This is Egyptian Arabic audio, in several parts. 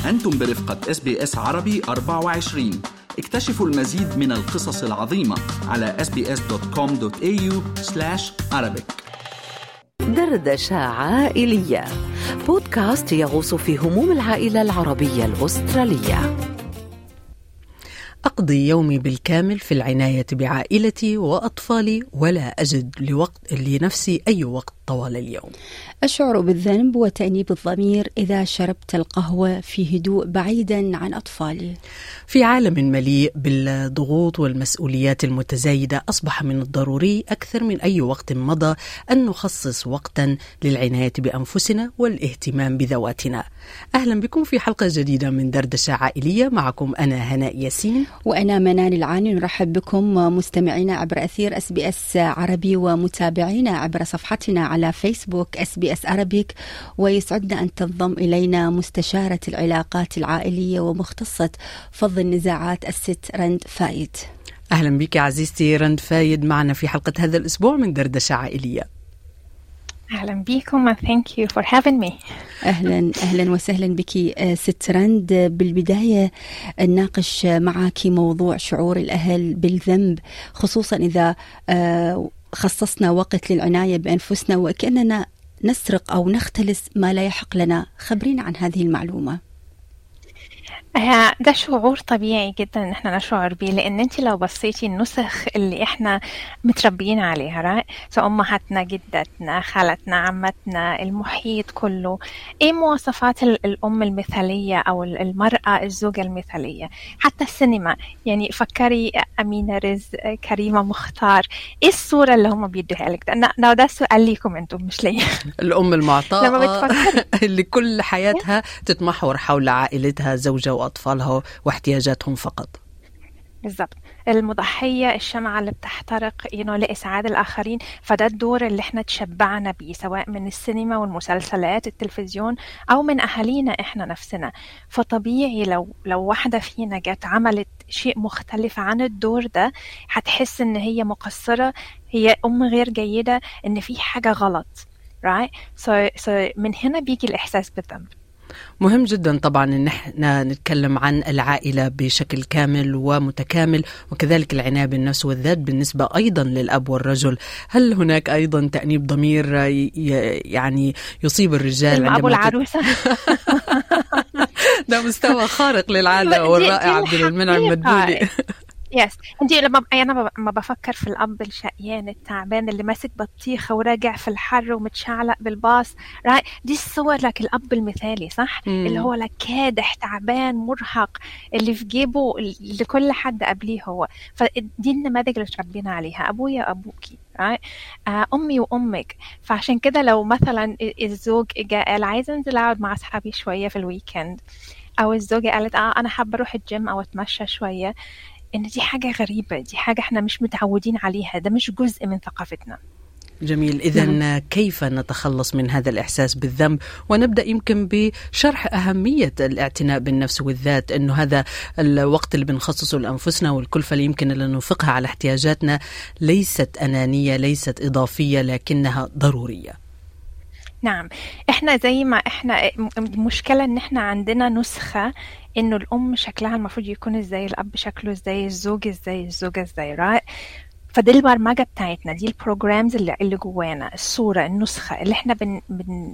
أنتم برفقة اس بي اس عربي 24 اكتشفوا المزيد من القصص العظيمة على sbs.com.au arabic دردشة عائلية بودكاست يغوص في هموم العائلة العربية الأسترالية أقضي يومي بالكامل في العناية بعائلتي وأطفالي ولا أجد لوقت لنفسي أي وقت طوال اليوم أشعر بالذنب وتأنيب الضمير إذا شربت القهوة في هدوء بعيدا عن أطفالي في عالم مليء بالضغوط والمسؤوليات المتزايدة أصبح من الضروري أكثر من أي وقت مضى أن نخصص وقتا للعناية بأنفسنا والاهتمام بذواتنا أهلا بكم في حلقة جديدة من دردشة عائلية معكم أنا هناء ياسين وأنا منال العاني نرحب بكم مستمعينا عبر أثير أس بي أس عربي ومتابعينا عبر صفحتنا على فيسبوك اس بي اس ارابيك ويسعدنا ان تنضم الينا مستشاره العلاقات العائليه ومختصه فض النزاعات الست رند فايد. اهلا بك عزيزتي رند فايد معنا في حلقه هذا الاسبوع من دردشه عائليه. اهلا بكم ثانك يو فور هافينج مي اهلا اهلا وسهلا بك ست رند بالبدايه نناقش معك موضوع شعور الاهل بالذنب خصوصا اذا خصصنا وقت للعناية بأنفسنا وكأننا نسرق أو نختلس ما لا يحق لنا خبرينا عن هذه المعلومة ده شعور طبيعي جدا ان احنا نشعر بيه لان انت لو بصيتي النسخ اللي احنا متربيين عليها رأي سواء امهاتنا جدتنا خالتنا عمتنا المحيط كله ايه مواصفات الام المثاليه او المراه الزوجه المثاليه حتى السينما يعني فكري امينه رزق كريمه مختار ايه الصوره اللي هم بيدوها لك ده, ده سؤال ليكم انتم مش ليا الام المعطاء لما اللي كل حياتها تتمحور حول عائلتها زوجها أطفالها واحتياجاتهم فقط بالضبط المضحية الشمعة اللي بتحترق you know, لإسعاد الآخرين فده الدور اللي احنا تشبعنا بيه سواء من السينما والمسلسلات التلفزيون أو من أهالينا احنا نفسنا فطبيعي لو لو واحدة فينا جت عملت شيء مختلف عن الدور ده هتحس إن هي مقصرة هي أم غير جيدة إن في حاجة غلط right so, so من هنا بيجي الإحساس بالذنب مهم جدا طبعا ان احنا نتكلم عن العائله بشكل كامل ومتكامل وكذلك العنايه بالنفس والذات بالنسبه ايضا للاب والرجل، هل هناك ايضا تانيب ضمير يعني يصيب الرجال عندما ابو العروسه ده مستوى خارق للعاده والرائع عبد المنعم مدبولي يس انت لما انا لما بفكر في الاب الشقيان التعبان اللي ماسك بطيخه وراجع في الحر ومتشعلق بالباص دي الصور لك الاب المثالي صح مم. اللي هو لك كادح تعبان مرهق اللي في جيبه اللي كل حد قبليه هو فدي النماذج اللي تربينا عليها ابويا ابوكي right? آه امي وامك فعشان كده لو مثلا الزوج قال عايزه انزل اقعد مع اصحابي شويه في الويكند او الزوجه قالت اه انا حابه اروح الجيم او اتمشى شويه ان دي حاجه غريبه دي حاجه احنا مش متعودين عليها ده مش جزء من ثقافتنا جميل اذا نعم. كيف نتخلص من هذا الاحساس بالذنب ونبدا يمكن بشرح اهميه الاعتناء بالنفس والذات انه هذا الوقت اللي بنخصصه لانفسنا والكلفه اللي يمكن اللي ننفقها على احتياجاتنا ليست انانيه ليست اضافيه لكنها ضروريه نعم احنا زي ما احنا المشكله ان احنا عندنا نسخه انه الام شكلها المفروض يكون ازاي الاب شكله ازاي الزوج ازاي الزوجه ازاي رايت فدي البرمجه بتاعتنا دي البروجرامز اللي, اللي جوانا الصوره النسخه اللي احنا بن, بن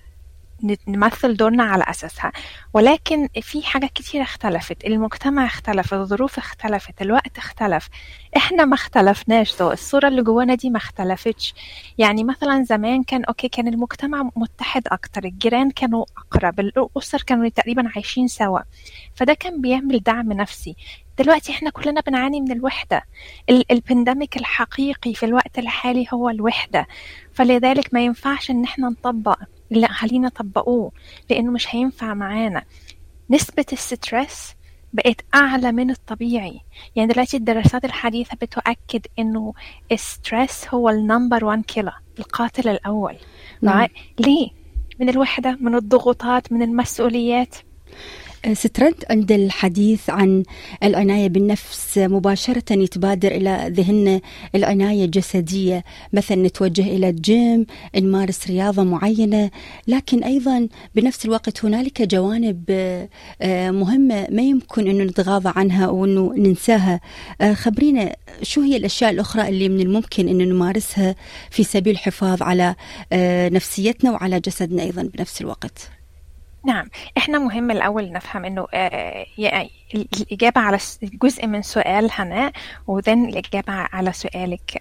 نمثل دورنا على أساسها ولكن في حاجات كتير اختلفت المجتمع اختلف الظروف اختلفت الوقت اختلف احنا ما اختلفناش ذو الصورة اللي جوانا دي ما اختلفتش يعني مثلا زمان كان اوكي كان المجتمع متحد اكتر الجيران كانوا اقرب الاسر كانوا تقريبا عايشين سوا فده كان بيعمل دعم نفسي دلوقتي احنا كلنا بنعاني من الوحدة البندميك الحقيقي في الوقت الحالي هو الوحدة فلذلك ما ينفعش ان احنا نطبق اللي اهالينا طبقوه لانه مش هينفع معانا نسبة الستريس بقت أعلى من الطبيعي يعني دلوقتي الدراسات الحديثة بتؤكد إنه الستريس هو النمبر وان كيلر القاتل الأول نعم. ليه؟ من الوحدة من الضغوطات من المسؤوليات سترند عند الحديث عن العناية بالنفس مباشرة يتبادر إلى ذهننا العناية الجسدية مثلا نتوجه إلى الجيم نمارس رياضة معينة لكن أيضا بنفس الوقت هنالك جوانب آه، مهمة ما يمكن أنه نتغاضى عنها وأنه ننساها آه، خبرينا شو هي الأشياء الأخرى اللي من الممكن أنه نمارسها في سبيل الحفاظ على آه، نفسيتنا وعلى جسدنا أيضا بنفس الوقت نعم احنا مهم الاول نفهم انه آه، يعني الاجابه على جزء من سؤال هناء وذن الاجابه على سؤالك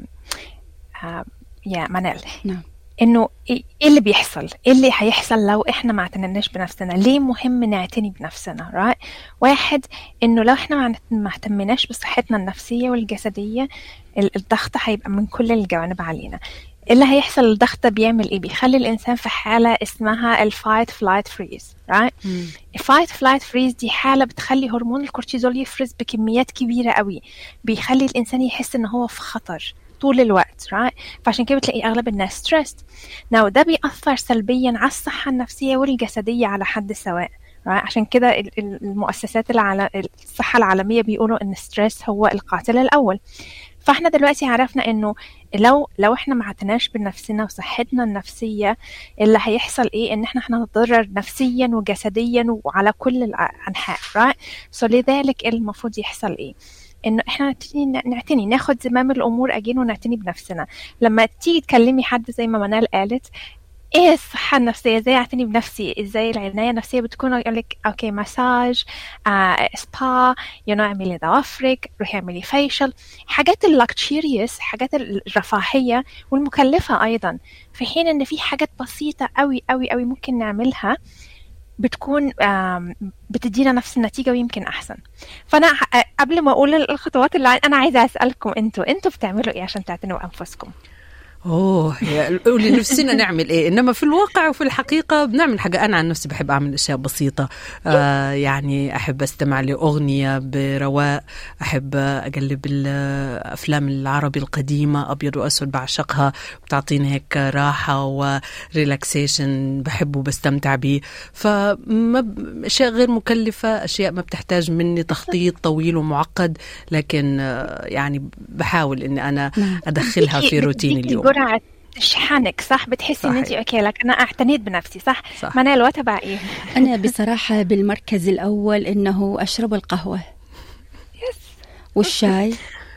يا منال نعم انه ايه اللي بيحصل ايه اللي هيحصل لو احنا ما اعتنناش بنفسنا ليه مهم نعتني بنفسنا right? واحد انه لو احنا ما اهتمناش بصحتنا النفسيه والجسديه الضغط هيبقى من كل الجوانب علينا اللي هيحصل الضغط ده بيعمل ايه بيخلي الانسان في حاله اسمها الفايت فلايت فريز right الفايت فلايت فريز دي حاله بتخلي هرمون الكورتيزول يفرز بكميات كبيره قوي بيخلي الانسان يحس ان هو في خطر طول الوقت right? فعشان كده بتلاقي اغلب الناس stressed now ده بيأثر سلبيا على الصحه النفسيه والجسديه على حد سواء right? عشان كده المؤسسات العالم الصحه العالميه بيقولوا ان الستريس هو القاتل الاول فاحنا دلوقتي عرفنا انه لو لو احنا ما اعتناش بنفسنا وصحتنا النفسيه اللي هيحصل ايه ان احنا هنتضرر نفسيا وجسديا وعلى كل الانحاء right? so لذلك المفروض يحصل ايه انه احنا نعتني نعتني ناخد زمام الامور اجين ونعتني بنفسنا لما تيجي تكلمي حد زي ما منال قالت ايه الصحة النفسية ازاي اعتني بنفسي ازاي العناية النفسية بتكون يقول لك اوكي مساج آه، سبا يو نو اعملي ضوافرك روحي اعملي فيشل حاجات اللكتشيريوس حاجات الرفاهية والمكلفة ايضا في حين ان في حاجات بسيطة قوي قوي قوي ممكن نعملها بتكون بتدينا نفس النتيجه ويمكن احسن فانا قبل ما اقول الخطوات اللي انا عايزه اسالكم انتوا انتوا بتعملوا ايه عشان تعتنوا بانفسكم اوه قولي نفسنا نعمل ايه انما في الواقع وفي الحقيقه بنعمل حاجه انا عن نفسي بحب اعمل اشياء بسيطه آه يعني احب استمع لاغنيه برواق احب اقلب الافلام العربي القديمه ابيض واسود بعشقها بتعطيني هيك راحه وريلاكسيشن بحبه وبستمتع به فما اشياء غير مكلفه اشياء ما بتحتاج مني تخطيط طويل ومعقد لكن يعني بحاول اني انا نعم. ادخلها في روتيني اليوم جرعه تشحنك صح بتحسي ان انت اوكي لك انا اعتنيت بنفسي صح, صح. منال وتبع ايه انا بصراحه بالمركز الاول انه اشرب القهوه يس والشاي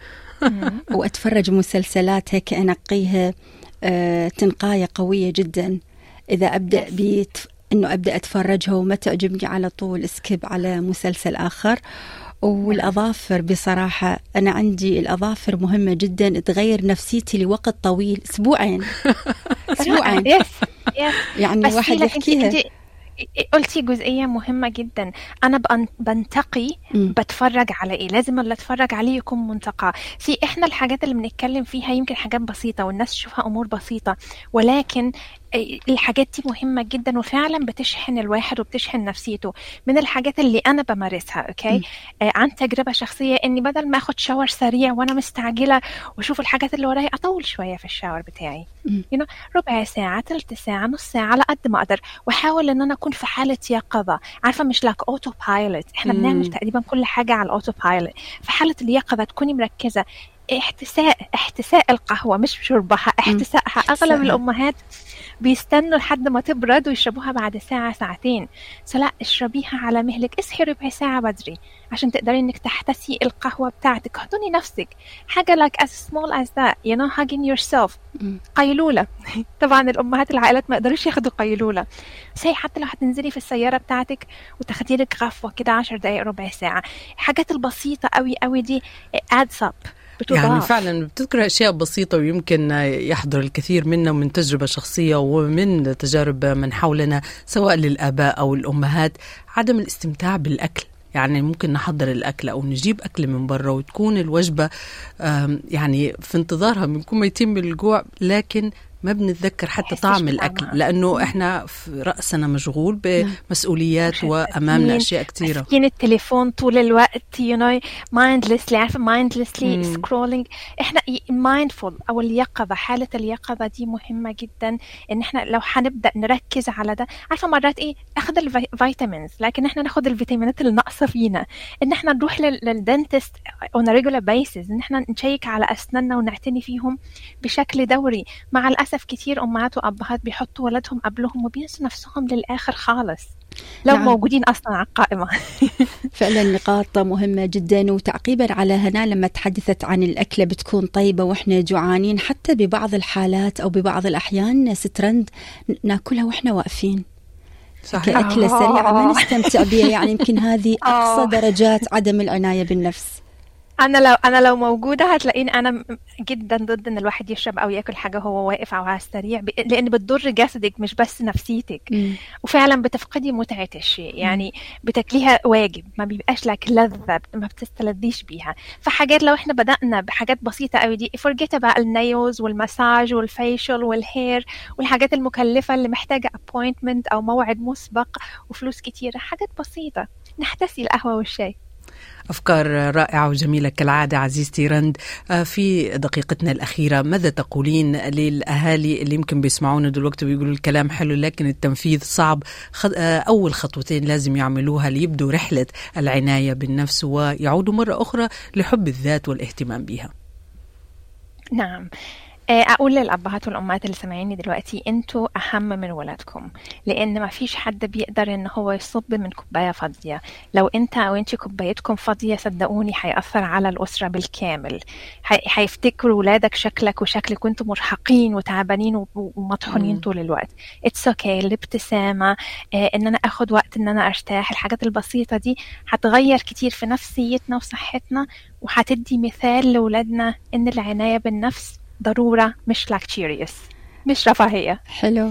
واتفرج مسلسلات هيك انقيها آه تنقايه قويه جدا اذا ابدا بيت انه ابدا اتفرجها وما تعجبني على طول اسكب على مسلسل اخر والاظافر بصراحه انا عندي الاظافر مهمه جدا تغير نفسيتي لوقت طويل اسبوعين اسبوعين يعني واحد يحكيها قلتي جزئيه مهمه جدا انا بنتقي بتفرج على ايه لازم اللي اتفرج عليه يكون منتقى في احنا الحاجات اللي بنتكلم فيها يمكن حاجات بسيطه والناس تشوفها امور بسيطه ولكن الحاجات دي مهمة جدا وفعلا بتشحن الواحد وبتشحن نفسيته من الحاجات اللي أنا بمارسها أوكي آه عن تجربة شخصية إني بدل ما أخد شاور سريع وأنا مستعجلة وأشوف الحاجات اللي ورايا أطول شوية في الشاور بتاعي you know, ربع ساعة ثلث ساعة نص ساعة على قد ما أقدر وأحاول إن أنا أكون في حالة يقظة عارفة مش لاك أوتو بايلوت إحنا مم. بنعمل تقريبا كل حاجة على الأوتو بايلوت في حالة اليقظة تكوني مركزة احتساء احتساء القهوة مش شربها احتسائها أغلب الأمهات بيستنوا لحد ما تبرد ويشربوها بعد ساعة ساعتين فلا اشربيها على مهلك اصحي ربع ساعة بدري عشان تقدري انك تحتسي القهوة بتاعتك حضني نفسك حاجة like as small as that you know hugging yourself قيلولة طبعا الأمهات العائلات ما يقدروش ياخدوا قيلولة بس هي حتى لو هتنزلي في السيارة بتاعتك وتاخدي لك غفوة كده عشر دقايق ربع ساعة الحاجات البسيطة قوي قوي دي adds up بتضاف. يعني فعلا بتذكر اشياء بسيطه ويمكن يحضر الكثير منا من تجربه شخصيه ومن تجارب من حولنا سواء للاباء او الامهات عدم الاستمتاع بالاكل يعني ممكن نحضر الاكل او نجيب اكل من برا وتكون الوجبه يعني في انتظارها بنكون ميتين من الجوع لكن ما بنتذكر حتى بحسش طعم الاكل بطعمها. لانه احنا في راسنا مشغول بمسؤوليات مش وامامنا ماسكين- اشياء كثيره ماسكين التليفون طول الوقت يو نو mindlessly عارفه mindlessly مم. scrolling احنا mindful او اليقظه حاله اليقظه دي مهمه جدا ان احنا لو هنبدا نركز على ده عارفه مرات ايه اخذ الفيتامينز لكن احنا ناخد الفيتامينات اللي ناقصه فينا ان احنا نروح لل- للدنتست on a regular basis ان احنا نشيك على اسناننا ونعتني فيهم بشكل دوري مع الاسف كتير امهات وابهات بيحطوا ولادهم قبلهم وبينسوا نفسهم للاخر خالص لو نعم. نعم. موجودين اصلا على القائمه فعلا نقاط مهمة جدا وتعقيبا على هنا لما تحدثت عن الأكلة بتكون طيبة وإحنا جوعانين حتى ببعض الحالات أو ببعض الأحيان سترند ناكلها وإحنا واقفين صحيح كأكلة سريعة ما نستمتع بها يعني يمكن هذه أقصى آه. درجات عدم العناية بالنفس انا لو انا لو موجوده هتلاقيني انا م- جدا ضد ان الواحد يشرب او ياكل حاجه وهو واقف او على السريع ب- لان بتضر جسدك مش بس نفسيتك مم. وفعلا بتفقدي متعه الشيء يعني بتاكليها واجب ما بيبقاش لك لذه ما بتستلذيش بيها فحاجات لو احنا بدانا بحاجات بسيطه قوي دي forget بقى النيوز والمساج والفيشل والهير والحاجات المكلفه اللي محتاجه appointment او موعد مسبق وفلوس كتيره حاجات بسيطه نحتسي القهوه والشاي أفكار رائعة وجميلة كالعادة عزيزتي رند آه، في دقيقتنا الأخيرة ماذا تقولين للأهالي اللي يمكن بيسمعونا دلوقتي ويقولوا الكلام حلو لكن التنفيذ صعب خد- آه، أول خطوتين لازم يعملوها ليبدوا رحلة العناية بالنفس ويعودوا مرة أخرى لحب الذات والاهتمام بها نعم آه، أقول للأبهات والأمهات اللي سامعيني دلوقتي أنتوا أهم من ولادكم لأن ما فيش حد بيقدر إن هو يصب من كوباية فاضية لو أنت أو أنت كوبايتكم فاضية صدقوني هيأثر على الأسرة بالكامل هي- هيفتكروا ولادك شكلك وشكلك وأنتوا مرهقين وتعبانين و- ومطحونين مم. طول الوقت اتس اوكي الابتسامة آه، إن أنا أخد وقت إن أنا أرتاح الحاجات البسيطة دي هتغير كتير في نفسيتنا وصحتنا وهتدي مثال لولادنا إن العناية بالنفس ضرورة مش luxurious مش رفاهية حلو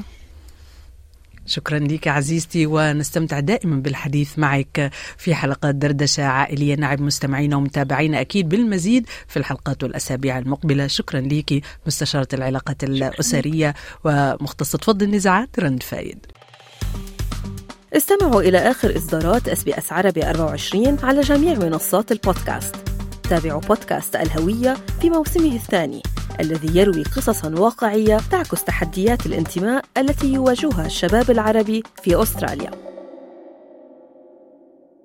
شكرا لك عزيزتي ونستمتع دائما بالحديث معك في حلقات دردشة عائلية نعم مستمعينا ومتابعينا أكيد بالمزيد في الحلقات والأسابيع المقبلة شكرا لك مستشارة العلاقات الأسرية ومختصة فض النزاعات رند فايد استمعوا إلى آخر إصدارات اس بي اس عربي 24 على جميع منصات البودكاست. تابعوا بودكاست الهوية في موسمه الثاني الذي يروي قصصا واقعية تعكس تحديات الانتماء التي يواجهها الشباب العربي في أستراليا.